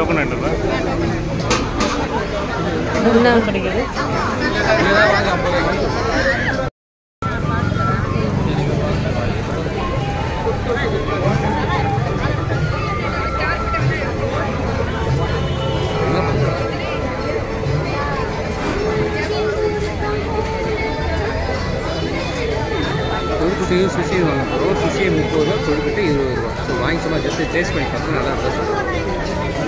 Token வாங்கிட்டு என்ன கிடைக்குது கொழுக்கட்டையும் சுஷியும் வாங்க போகிறோம் சுஷியை முப்பது ரூபா கொழுக்கட்டை இருபது ரூபா ஸோ வாங்கி சும்மா ஜஸ்ட் டேஸ்ட் பண்ணி பார்த்தா நல்லா இருக்கும்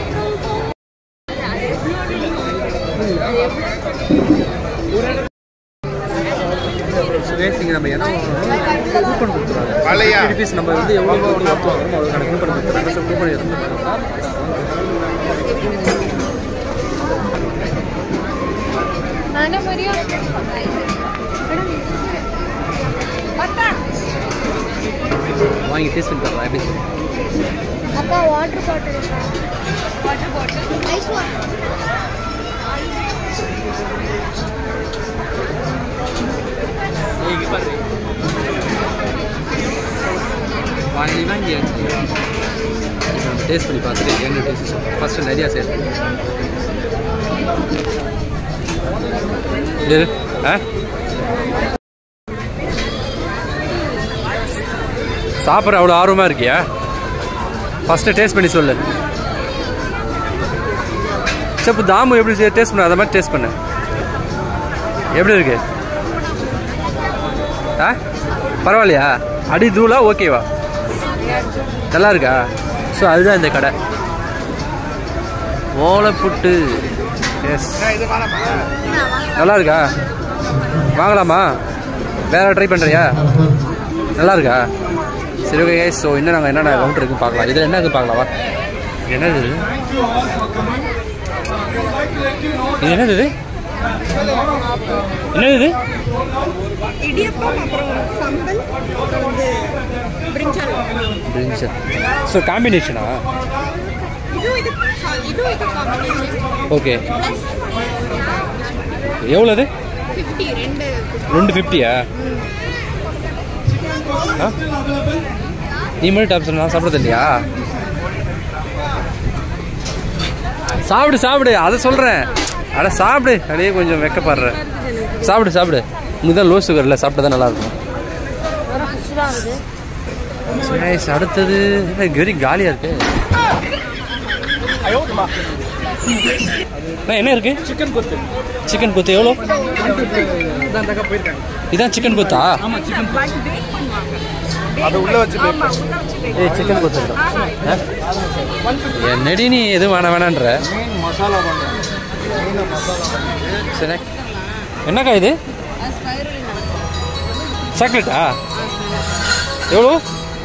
சுரேஷ் இங்கே நம்ம என்ன வாங்குறோம் கூப்பன் கொடுத்துருவாங்க பழையா? ருபீஸ் நம்ம வந்து எவ்வளோ கூப்பன் வாங்குறோமோ அதுக்கான கூப்பன் கொடுத்துருவாங்க ஸோ கூப்பன் எடுத்துக்கலாம் Mana Maria? வாங்கி டேஸ்ட் பண்ணி பார்க்கலாம் எப்படி இருக்கு? அக்கா water bottle water bottle ice water வாங்கி வாங்கி டேஸ்ட் பண்ணி பார்த்துட்டு என்ன டேஸ்ட் ஃபஸ்ட்டு நிறையா சேர்த்து இரு ஆ சாப்பிட்ற அவ்வளோ ஆர்வமாக இருக்கியா ஃபஸ்ட்டு டேஸ்ட் பண்ணி சொல்லு சரி இப்போ தாமு எப்படி டேஸ்ட் பண்ண அதை மாதிரி டேஸ்ட் பண்ணு எப்படி இருக்கு ஆ பரவாயில்லையா அடி தூளா ஓகேவா நல்லா இருக்கா ஸோ அதுதான் இந்த கடை ஓலைப்புட்டு எஸ் நல்லா இருக்கா வாங்கலாமா வேற ட்ரை பண்ணுறியா நல்லா இருக்கா சரி ஓகே ஸோ இன்னும் நாங்கள் என்னென்ன கவுண்டர் இருக்குன்னு பார்க்கலாம் இதில் என்ன இருக்கு பார்க்கலாம் வா இது என்னது இது? இது என்னது இது என்னது இது இடியப்பம் அப்புறம் சம்பல் வந்து பிரிஞ்சால் பிரிஞ்சல் ஸோ காம்பினேஷனா இதுவும் இது இதுவும் இது காம்பினேஷன் ஓகே எவ்வளோது ஃபிஃப்டி ரெண்டு ரெண்டு ஃபிஃப்டியா ஆ நீ மட்டும் டாப்ஸ் நான் சாப்பிட்றது இல்லையா சாப்பிடு சாப்பிடு அதை சொல்கிறேன் அட சாப்பிடு அப்படியே கொஞ்சம் வெக்கப்படுற சாப்பிடு சாப்பிடு உனக்கு தான் லோ சுகர் இல்லை சாப்பிட்டா தான் நல்லாயிருக்கும் Nice. அடுத்தது என்ன வெரி காலியாக இருக்கு அண்ணா, என்ன இருக்கு சிக்கன் கொத்து சிக்கன் கொத்து எவ்வளோ இதான் சிக்கன் கொத்தா ஏய் சிக்கன் கொத்து என்னடி நீ எதுவும் வேணாம் வேணான்ற சரி என்னக்கா இது சாக்லேட்டா எவ்வளோ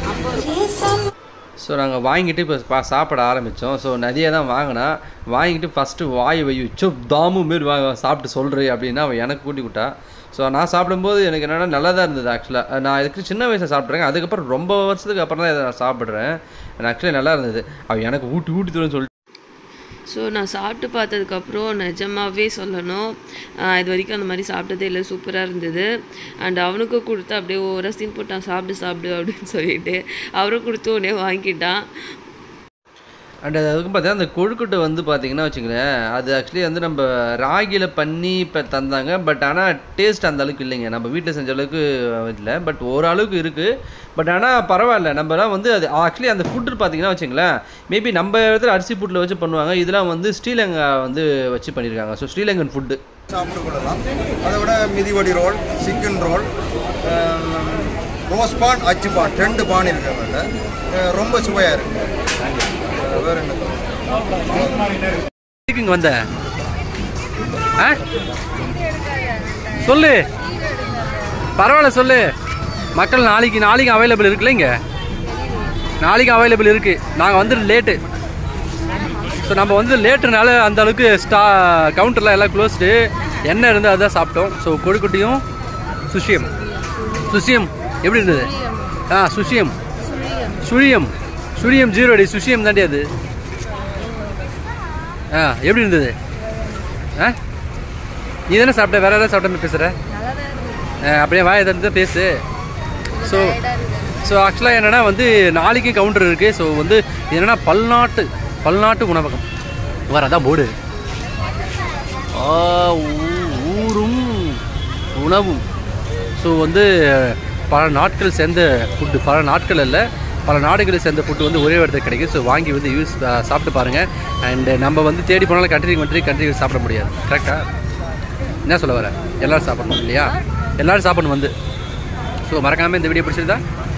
ஸோ நாங்கள் வாங்கிட்டு இப்போ பா சாப்பிட ஆரம்பித்தோம் ஸோ நிறைய தான் வாங்கினா வாங்கிட்டு ஃபஸ்ட்டு வாய் வை சோ தாமு மாரி வா சாப்பிட்டு சொல்கிறே அப்படின்னா அவன் எனக்கு கூட்டி விட்டா ஸோ நான் சாப்பிடும்போது எனக்கு என்னென்னா நல்லா தான் இருந்தது ஆக்சுவலாக நான் இதுக்கு சின்ன வயசில் சாப்பிட்றேன் அதுக்கப்புறம் ரொம்ப வருஷத்துக்கு அப்புறம் தான் இதை நான் சாப்பிட்றேன் ஆக்சுவலி நல்லா இருந்தது அவன் எனக்கு ஊட்டி ஊட்டி தருன்னு சொல்லிட்டு ஸோ நான் சாப்பிட்டு பார்த்ததுக்கப்புறம் நிஜமாவே சொல்லணும் ஆஹ் இது வரைக்கும் அந்த மாதிரி சாப்பிட்டதே இல்லை சூப்பராக இருந்தது அண்ட் அவனுக்கும் கொடுத்து அப்படியே ஓவராக சீன் போட்டான் சாப்பிடு சாப்பிடு அப்படின்னு சொல்லிட்டு அவரும் கொடுத்து உடனே வாங்கிட்டான் அண்ட் அதுக்கு பார்த்தீங்கன்னா அந்த கொழுக்கட்டை வந்து பார்த்தீங்கன்னா வச்சுங்களேன் அது ஆக்சுவலி வந்து நம்ம ராகியில் பண்ணி இப்போ தந்தாங்க பட் ஆனால் டேஸ்ட் அந்த அளவுக்கு இல்லைங்க நம்ம வீட்டில் செஞ்ச அளவுக்கு இல்லை பட் ஓரளவுக்கு இருக்குது பட் ஆனால் பரவாயில்ல நம்மலாம் வந்து அது ஆக்சுவலி அந்த ஃபுட்டு பார்த்தீங்கன்னா வச்சுங்களேன் மேபி நம்ம இடத்துல அரிசி புட்டில் வச்சு பண்ணுவாங்க இதெல்லாம் வந்து ஸ்ரீலங்கா வந்து வச்சு பண்ணியிருக்காங்க ஸோ ஸ்ரீலங்கன் ஃபுட்டு சாப்பிட்டு கொள்ளலாம் அதை விட மிதிவடி roll chicken roll rose bun அச்சு பான் ரெண்டு பான் இருக்கிறவங்க ரொம்ப சுவையாக இருக்கு அஹ் வேற என்ன எதுக்கு இங்கே வந்த ஆ சொல்லு பரவாயில்ல சொல்லு மக்கள் நாளைக்கு நாளைக்கு அவைலபிள் இருக்குல்ல இங்கே நாளைக்கு அவைலபிள் இருக்கு நாங்கள் வந்து லேட்டு ஸோ நம்ம வந்து லேட்டுனால அந்த அளவுக்கு ஸ்டா கவுண்டர்லாம் எல்லாம் க்ளோஸ்டு என்ன இருந்து அதுதான் சாப்பிட்டோம் ஸோ கொழுக்குட்டியும் சுஷியம் சுஷியம் எப்படி இருந்தது ஆ சுஷியம் சுழியம் சுழியம் ஜீரோ அடி சுஷியம் தாண்டி அது ஆ எப்படி இருந்தது ஆ நீ தானே சாப்பிட்ட வேற ஏதாவது சாப்பிட்ட மாதிரி பேசுகிற அப்படியே வாயை திறந்து பேசு ஸோ ஸோ ஆக்சுவலாக என்னென்னா வந்து நாளைக்கு கவுண்டர் இருக்குது ஸோ வந்து இது என்னென்னா பல்நாட்டு பல்நாட்டு உணவகம் வர அதான் போர்டு ஆ, ஊ- ஊரும் உணவும் ஸோ வந்து பல நாட்கள் சேர்ந்த ஃபுட்டு பல நாட்கள் அல்ல பல நாடுகளை சேர்ந்த ஃபுட்டு வந்து ஒரே இடத்துல கிடைக்கும் ஸோ வாங்கி வந்து யூஸ் சாப்பிட்டு பாருங்கள் அண்டு நம்ம வந்து தேடி போனாலும் கண்ட்ரி கண்ட்ரி கண்ட்ரி சாப்பிட முடியாது கரெக்டாக என்ன சொல்ல வர எல்லாரும் சாப்பிடணும் இல்லையா எல்லாரும் சாப்பிடணும் வந்து ஸோ மறக்காமல் இந்த வீடியோ பிடிச்சிருந்தா